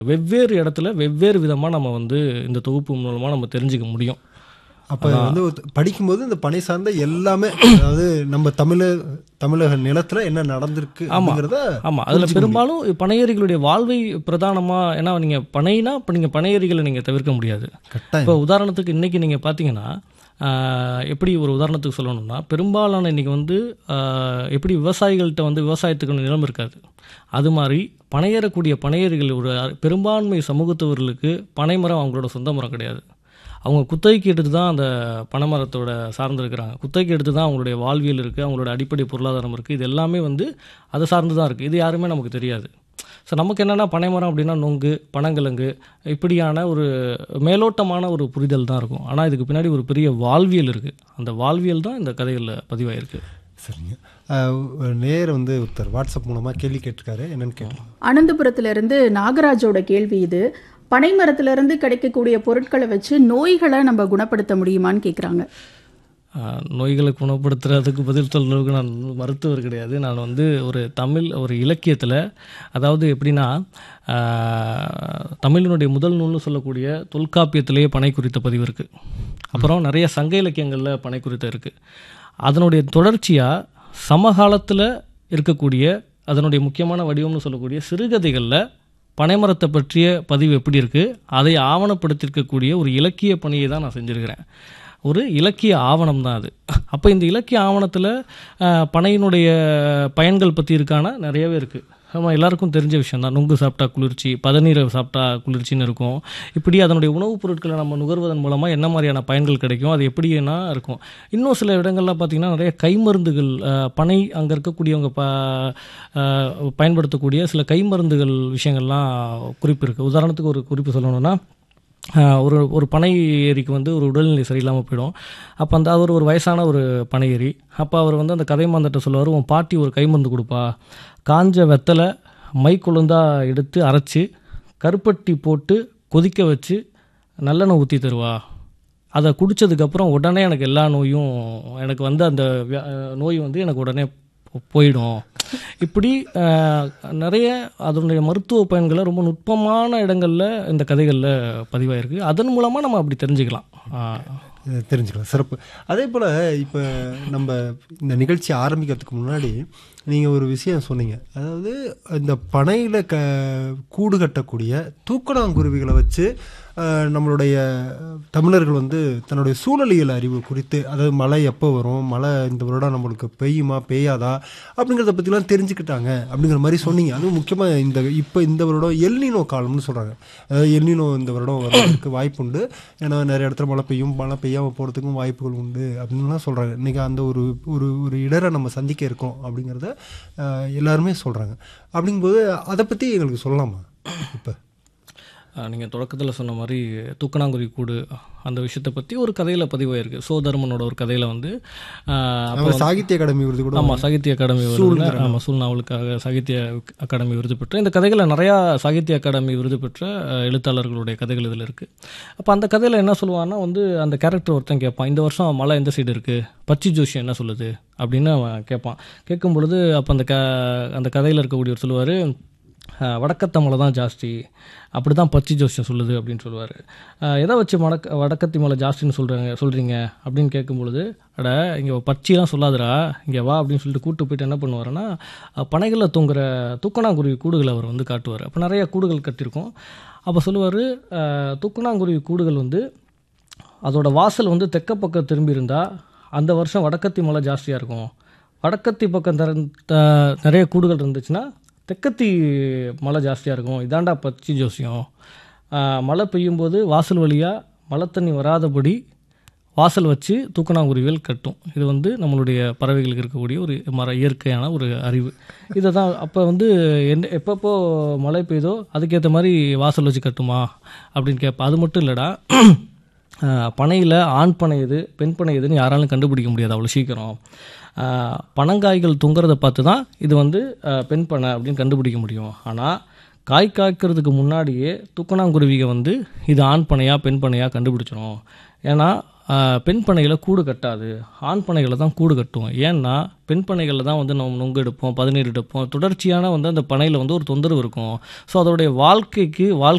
வெவ்வேறு இடத்துல வெவ்வேறு விதமாக நம்ம வந்து இந்த தொகுப்பு மூலமாக நம்ம தெரிஞ்சுக்க முடியும் அப்போ வந்து ஒரு- படிக்கும்போது இந்த பனை சார்ந்த எல்லாமே அதாவது நம்ம தமிழ தமிழக நிலத்துல என்ன நடந்திருக்கு அப்படிங்கிறத ஆமாம் அதில் பெரும்பாலும் பனையேறிகளுடைய வாழ்வை பிரதானமாக ஏன்னா நீங்கள் பனைனா இப்போ நீங்கள் பனையேறிகளை நீங்கள் தவிர்க்க முடியாது கட்டாயம் இப்போ உதாரணத்துக்கு இன்றைக்கி நீங்கள் பார்த்தீங்கன்னா ஆஹ், எப்படி ஒரு உதாரணத்துக்கு சொல்லணும்னா பெரும்பாலான இன்றைக்கி வந்து ஆஹ், எப்படி விவசாயிகள்கிட்ட வந்து விவசாயத்துக்கு நிலம் இருக்காது அது மாதிரி பனையேறக்கூடிய பனையேறிகள் ஒரு அ- பெரும்பான்மை சமூகத்தவர்களுக்கு பனைமரம் அவங்களோட சொந்த மரம் கிடையாது அவங்க குத்தகைக்கு எடுத்து தான் அந்த பனைமரத்தோட சார்ந்து இருக்கிறாங்க குத்தகைக்கு எடுத்து தான் அவங்களுடைய வாழ்வியல் இருக்குது அவங்களோட அடிப்படை பொருளாதாரம் இருக்குது இது எல்லாமே வந்து அதை சார்ந்து தான் இருக்குது இது யாருமே நமக்கு தெரியாது ஸோ நமக்கு என்னென்னா பனைமரம் அப்படின்னா நொங்கு பனங்கிழங்கு இப்படியான ஒரு மேலோட்டமான ஒரு புரிதல் தான் இருக்கும் ஆனால் இதுக்கு பின்னாடி ஒரு பெரிய வாழ்வியல் இருக்குது அந்த வாழ்வியல் தான் இந்த கதைகளில் பதிவாயிருக்கு சரிங்க அஹ், ஒரு நேர் வந்து ஒருத்தர் வாட்ஸ்அப் மூலமா கேள்வி கேட்டிருக்காரு என்னன்னு கேட்டோம் அனந்தபுரத்திலிருந்து நாகராஜோட கேள்வி இது பனைமரத்திலிருந்து கிடைக்கக்கூடிய பொருட்களை வச்சு நோய்களை நம்ம குணப்படுத்த முடியுமான்னு கேட்குறாங்க ஆஹ் நோய்களை குணப்படுத்துறதுக்கு பதில் சொல்றதுக்கு நான் மருத்துவர் கிடையாது நான் வந்து ஒரு தமிழ் ஒரு இலக்கியத்தில் அதாவது எப்படின்னா ஆஹ் தமிழினுடைய முதல் நூல்னு சொல்லக்கூடிய தொல்காப்பியத்திலேயே பனை குறித்த பதிவு இருக்குது அப்புறம் நிறைய சங்க இலக்கியங்களில் பனை குறித்த இருக்குது அதனுடைய தொடர்ச்சியாக சமகாலத்தில் இருக்கக்கூடிய அதனுடைய முக்கியமான வடிவம்னு சொல்லக்கூடிய சிறுகதைகளில் பனைமரத்தை பற்றிய பதிவு எப்படி இருக்குது அதை ஆவணப்படுத்தியிருக்கக்கூடிய ஒரு இலக்கிய பணியை தான் நான் செஞ்சுருக்கிறேன் ஒரு இலக்கிய ஆவணம் தான் அது அப்போ இந்த இலக்கிய ஆவணத்தில் பனையினுடைய பயன்கள் பற்றி இருக்கான நிறையவே இருக்குது ஆமாம் எல்லாருக்கும் தெரிஞ்ச விஷயம் தான் நுங்கு சாப்பிட்டா குளிர்ச்சி பதநீரை சாப்பிட்டா குளிர்ச்சின்னு இருக்கும் இப்படி அதனுடைய உணவுப் பொருட்களை நம்ம நுகர்வதன் மூலமாக என்ன மாதிரியான பயன்கள் கிடைக்கும் அது எப்படின்னா இருக்கும் இன்னும் சில இடங்கள்லாம் பார்த்திங்கன்னா நிறைய கைமருந்துகள் அஹ், பனை அங்கே இருக்கக்கூடியவங்க ப அஹ், பயன்படுத்தக்கூடிய சில கைமருந்துகள் விஷயங்கள்லாம் குறிப்பு இருக்குது உதாரணத்துக்கு ஒரு குறிப்பு சொல்லணும்னா ஆஹ் ஒரு ஒரு பனை ஏரிக்கு வந்து ஒரு உடல்நிலை சரியில்லாமல் போயிடும் அப்போ அந்த அவர் ஒரு வயசான ஒரு பனை ஏரி அப்போ அவர் வந்து அந்த கதை மாந்தட்ட சொல்லுவார் உன் பாட்டி ஒரு கைமருந்து கொடுப்பா காஞ்ச வெத்தலை மை கொழுந்தா எடுத்து அரைச்சி கருப்பட்டி போட்டு கொதிக்க வச்சு நல்லெண்ணெய் ஊற்றி தருவா அதை குடித்ததுக்கப்புறம் உடனே எனக்கு எல்லா நோயும் எனக்கு வந்து அந்த வியா- நோய் வந்து எனக்கு உடனே போ- போயிடும் இப்படி ஆஹ், நிறைய அதனுடைய மருத்துவ பயன்களை ரொம்ப நுட்பமான இடங்களில் இந்த கதைகளில் பதிவாயிருக்கு அதன் மூலமாக நம்ம அப்படி தெரிஞ்சுக்கலாம் ஆஹ், இது தெரிஞ்சுக்கலாம் சிறப்பு அதே போல் இப்போ நம்ம இந்த நிகழ்ச்சி ஆரம்பிக்கிறதுக்கு முன்னாடி நீங்கள் ஒரு விஷயம் சொன்னீங்க அதாவது இந்த பனையில் க கூடு கட்டக்கூடிய தூக்கணாங்குருவிகளை வச்சு அஹ், நம்மளுடைய தமிழர்கள் வந்து தன்னுடைய சூழலியல் அறிவு குறித்து அதாவது மழை எப்போ வரும் மழை இந்த வருடம் நம்மளுக்கு பெய்யுமா பெய்யாதா அப்படிங்கிறத பற்றிலாம் தெரிஞ்சுக்கிட்டாங்க அப்படிங்கிற மாதிரி சொன்னீங்க அதுவும் முக்கியமாக இந்த இப்போ இந்த வருடம் எல்னினோ காலம்னு சொல்கிறாங்க அதாவது எல்னினோ இந்த வருடம் வர்றதுக்கு வாய்ப்பு உண்டு ஏன்னா நிறைய இடத்துல மழை பெய்யும் மழை பெய்யாமல் போகிறதுக்கும் வாய்ப்புகள் உண்டு அப்படின்லாம் சொல்கிறாங்க இன்றைக்கி அந்த ஒரு ஒரு ஒரு இடரை நம்ம சந்திக்க இருக்கோம் அப்படிங்கிறத அஹ், எல்லாருமே சொல்கிறாங்க அப்படிங்கும்போது அதை பற்றி எங்களுக்கு சொல்லலாமா இப்போ நீங்கள் தொடக்கத்தில் சொன்ன மாதிரி தூக்கணாங்குருவி கூடு அந்த விஷயத்தை பற்றி ஒரு கதையில் பதிவாயிருக்கு சோதர்மனோட ஒரு கதையில் வந்து ஆஹ், அப்போ நம்ம சாகித்ய அகாடமி விருது கூட ஆமாம் சாகித்ய அகாடமி விருது ஆமாம் சூழ் நாவலுக்காக சாகித்ய அகாடமி விருது பெற்ற இந்த கதைகளில் நிறையா சாகித்ய அகாடமி விருது பெற்ற அஹ், எழுத்தாளர்களுடைய கதைகள் இதில் இருக்குது அப்போ அந்த கதையில் என்ன சொல்லுவான்னா வந்து அந்த கேரக்டர் ஒருத்தன் கேட்பான் இந்த வருஷம் மழை எந்த சைடு இருக்குது பச்சி ஜோஷி என்ன சொல்லுது அப்படின்னு அவன் கேட்பான் கேட்கும் பொழுது அப்போ அந்த க அந்த கதையில் இருக்கக்கூடியவர் சொல்லுவார் வடக்கத்த மலை தான் ஜாஸ்தி அப்படி தான் பச்சி ஜோசியம் சொல்லுது அப்படின்னு சொல்லுவார் எதை வச்சு வடக்க வடக்கத்தி மலை ஜாஸ்தின்னு சொல்கிறாங்க சொல்கிறீங்க அப்படின்னு கேட்கும் பொழுது அட இங்கே பச்சிலாம் சொல்லாதடா இங்கே வா அப்படின்னு சொல்லிட்டு கூட்டு போயிட்டு என்ன பண்ணுவாருன்னா பனைகளில் தூங்குற தூக்கணாங்குருவி கூடுகளை அவர் வந்து காட்டுவார் அப்போ நிறைய கூடுகள் கட்டியிருக்கோம் அப்போ சொல்லுவார் தூக்கணாங்குருவி கூடுகள் வந்து அதோட வாசல் வந்து தெற்க பக்கம் திரும்பி இருந்தால் அந்த வருஷம் வடக்கத்தி மழை ஜாஸ்தியாக இருக்கும் வடக்கத்தி பக்கம் தர த- நிறைய கூடுகள் இருந்துச்சுன்னா தெற்கத்தி மழை ஜாஸ்தியாக இருக்கும் இதாண்டா பச்சி ஜோசியம் ஆஹ் மழை பெய்யும்போது வாசல் வழியாக மழை தண்ணி வராதபடி வாசல் வச்சு தூக்கணாங்குருவிகள் கட்டும் இது வந்து நம்மளுடைய பறவைகளுக்கு இருக்கக்கூடிய ஒரு மர இயற்கையான ஒரு அறிவு இதை தான் அப்போ வந்து என்ன எப்பப்போ மழை பெய்யுதோ அதுக்கேற்ற மாதிரி வாசல் வச்சு கட்டுமா அப்படின்னு கேட்பேன் அது மட்டும் இல்லைடா பனையில் ஆண் பனை எது பெண் பனை எதுன்னு யாராலும் கண்டுபிடிக்க முடியாது அவ்வளோ சீக்கிரம் ஆஹ் பனங்காய்கள் தொங்குறத பார்த்து தான் இது வந்து ஆஹ் பெண் பனை அப்படின்னு கண்டுபிடிக்க முடியும் ஆனால் காய் காய்க்கிறதுக்கு முன்னாடியே தூக்கணாங்குருவிக வந்து இது ஆண் பனையா பெண் பனையா கண்டுபிடிச்சிடும் ஏன்னா ஆஹ், பெண் பனையில் கூடு கட்டாது ஆண் பனைகளை தான் கூடு கட்டும் ஏன்னா பெண் பனைகளில் தான் வந்து நம்ம நுங்கு எடுப்போம் பதநீர் எடுப்போம் தொடர்ச்சியான வந்து அந்த பனையில் வந்து ஒரு தொந்தரவு இருக்கும் ஸோ அதோடைய வாழ்க்கைக்கு வாழ்க்கை